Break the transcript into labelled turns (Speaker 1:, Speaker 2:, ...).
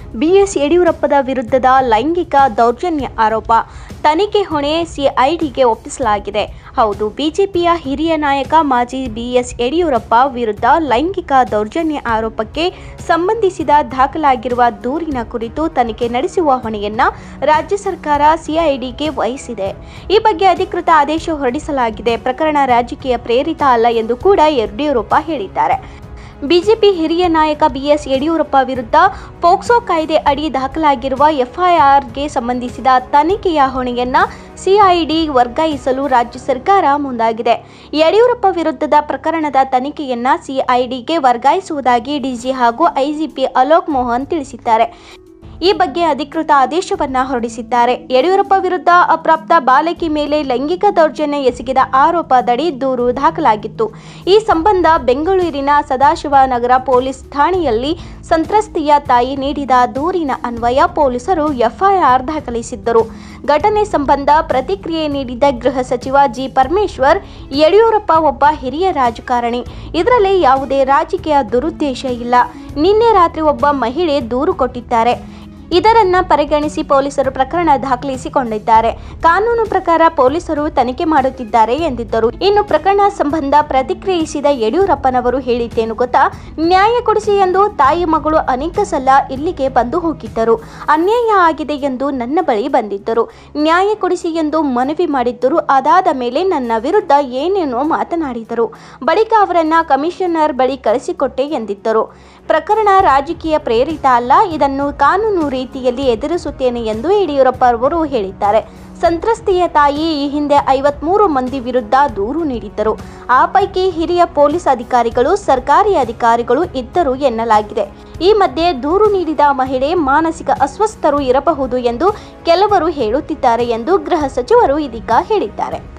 Speaker 1: BS ಯಡಿಯೂರಪ್ಪದ ವಿರುದ್ಧದ ಲೈಂಗಿಕ ದೌರ್ಜನ್ಯ ಆರೋಪ ತನಿಖೆ ಹೊಣೆ ಸಿಐಡಿಗೆ ಒಪ್ಪಿಸಲಾಗಿದೆ ಹೌದು ಬಿಜೆಪಿಯ ಹಿರಿಯ ನಾಯಕ ಮಾಜಿ ಬಿಎಸ್ ಯಡಿಯೂರಪ್ಪ ವಿರುದ್ಧ ಲೈಂಗಿಕ ದೌರ್ಜನ್ಯ ಆರೋಪಕ್ಕೆ ಸಂಬಂಧಿಸಿದ ದಾಖಲಾಗಿರುವ ದೂರಿನ ಕುರಿತು ತನಿಖೆ ನಡೆಸುವ ಹೊಣೆಯನ್ನ ರಾಜ್ಯ ಸರ್ಕಾರ ಸಿಐಡಿಗೆ ವಹಿಸಿದೆ ಈ ಬಗ್ಗೆ ಅಧಿಕೃತ ಆದೇಶ ಹೊರಡಿಸಲಾಗಿದೆ ಪ್ರಕರಣ ರಾಜಕೀಯ ಪ್ರೇರಿತ ಅಲ್ಲ ಎಂದು ಕೂಡ ಯಡಿಯೂರಪ್ಪ ಹೇಳಿದ್ದಾರೆ ಬಿಜೆಪಿ ಹಿರಿಯ ನಾಯಕ ಬಿಎಸ್ ಯಡಿಯೂರಪ್ಪ ವಿರುದ್ಧ ಪೋಕ್ಸೋ ಕಾಯ್ದೆ ಅಡಿ ದಾಖಲಾಗಿರುವ ಎಫ್ಐಆರ್ಗೆ ಸಂಬಂಧಿಸಿದ ತನಿಖೆಯ ಹೊಣೆಯನ್ನ ಸಿಐಡಿ ವರ್ಗಾಯಿಸಲು ರಾಜ್ಯ ಸರ್ಕಾರ ಮುಂದಾಗಿದೆ ಯಡಿಯೂರಪ್ಪ ವಿರುದ್ಧದ ಪ್ರಕರಣದ ತನಿಖೆಯನ್ನ ಸಿಐಡಿಗೆ ವರ್ಗಾಯಿಸುವುದಾಗಿ ಡಿಜಿ ಹಾಗೂ ಐಜಿಪಿ ಅಲೋಕ್ ಮೋಹನ್ ತಿಳಿಸಿದ್ದಾರೆ ಈ ಬಗ್ಗೆ ಅಧಿಕೃತ ಆದೇಶವನ್ನ ಹೊರಡಿಸಿದ್ದಾರೆ ಯಡಿಯೂರಪ್ಪ ವಿರುದ್ಧ ಅಪ್ರಾಪ್ತ ಬಾಲಕಿ ಮೇಲೆ ಲೈಂಗಿಕ ದೌರ್ಜನ್ಯ ಎಸಗಿದ ಆರೋಪದಡಿ ದೂರು ದಾಖಲಾಗಿತ್ತು ಈ ಸಂಬಂಧ ಬೆಂಗಳೂರಿನ ಸದಾಶಿವನಗರ ಪೊಲೀಸ್ ಠಾಣೆಯಲ್ಲಿ ಸಂತ್ರಸ್ತೆಯ ತಾಯಿ ನೀಡಿದ ದೂರಿನ ಅನ್ವಯ ಪೊಲೀಸರು ಎಫ್ಐಆರ್ ದಾಖಲಿಸಿದ್ದರು ಘಟನೆ ಸಂಬಂಧ ಪ್ರತಿಕ್ರಿಯೆ ನೀಡಿದ ಗೃಹ ಸಚಿವ ಜಿ ಪರಮೇಶ್ವರ್ ಯಡಿಯೂರಪ್ಪ ಒಬ್ಬ ಹಿರಿಯ ರಾಜಕಾರಣಿ ಇದರಲ್ಲಿ ಯಾವುದೇ ರಾಜಕೀಯ ದುರುದ್ದೇಶ ಇಲ್ಲ ನಿನ್ನೆ ರಾತ್ರಿ ಒಬ್ಬ ಮಹಿಳೆ ದೂರು ಕೊಟ್ಟಿದ್ದಾರೆ ಇದರನ್ನ ಪರಿಗಣಿಸಿ ಪೊಲೀಸರು ಪ್ರಕರಣ ದಾಖಲಿಸಿಕೊಂಡಿದ್ದಾರೆ ಕಾನೂನು ಪ್ರಕಾರ ಪೊಲೀಸರು ತನಿಖೆ ಮಾಡುತ್ತಿದ್ದಾರೆ ಎಂದಿದ್ದರು ಇನ್ನು ಪ್ರಕರಣ ಸಂಬಂಧ ಪ್ರತಿಕ್ರಿಯಿಸಿದ ಯಡಿಯೂರಪ್ಪನವರು ಹೇಳಿದ್ದೇನು ಗೊತ್ತಾ ನ್ಯಾಯ ಕೊಡಿಸಿ ಎಂದು ತಾಯಿ ಮಗಳು ಅನೇಕ ಸಲ ಇಲ್ಲಿಗೆ ಬಂದು ಹೋಗಿದ್ದರು ಅನ್ಯಾಯ ಆಗಿದೆ ಎಂದು ನನ್ನ ಬಳಿ ಬಂದಿದ್ದರು ನ್ಯಾಯ ಕೊಡಿಸಿ ಎಂದು ಮನವಿ ಮಾಡಿದ್ದರು ಅದಾದ ಮೇಲೆ ನನ್ನ ವಿರುದ್ಧ ಏನೇನೋ ಮಾತನಾಡಿದರು ಬಳಿಕ ಅವರನ್ನ ಕಮಿಷನರ್ ಬಳಿ ಕಳಿಸಿಕೊಟ್ಟೆ ಎಂದಿದ್ದರು ಪ್ರಕರಣ ರಾಜಕೀಯ ಪ್ರೇರಿತ ಅಲ್ಲ ಇದನ್ನು ಕಾನೂನು ರೀತಿಯಲ್ಲಿ ಎದುರಿಸುತ್ತೇನೆ ಎಂದು ಯಡಿಯೂರಪ್ಪ ಅವರು ಹೇಳಿದ್ದಾರೆ ಸಂತ್ರಸ್ತೆಯ ತಾಯಿ ಈ ಹಿಂದೆ ಐವತ್ಮೂರು ಮಂದಿ ವಿರುದ್ಧ ದೂರು ನೀಡಿದ್ದರು ಆ ಪೈಕಿ ಹಿರಿಯ ಪೊಲೀಸ್ ಅಧಿಕಾರಿಗಳು ಸರ್ಕಾರಿ ಅಧಿಕಾರಿಗಳು ಇದ್ದರು ಎನ್ನಲಾಗಿದೆ ಈ ಮಧ್ಯೆ ದೂರು ನೀಡಿದ ಮಹಿಳೆ ಮಾನಸಿಕ ಅಸ್ವಸ್ಥರು ಇರಬಹುದು ಎಂದು ಕೆಲವರು ಹೇಳುತ್ತಿದ್ದಾರೆ ಎಂದು ಗೃಹ ಸಚಿವರು ಇದೀಗ ಹೇಳಿದ್ದಾರೆ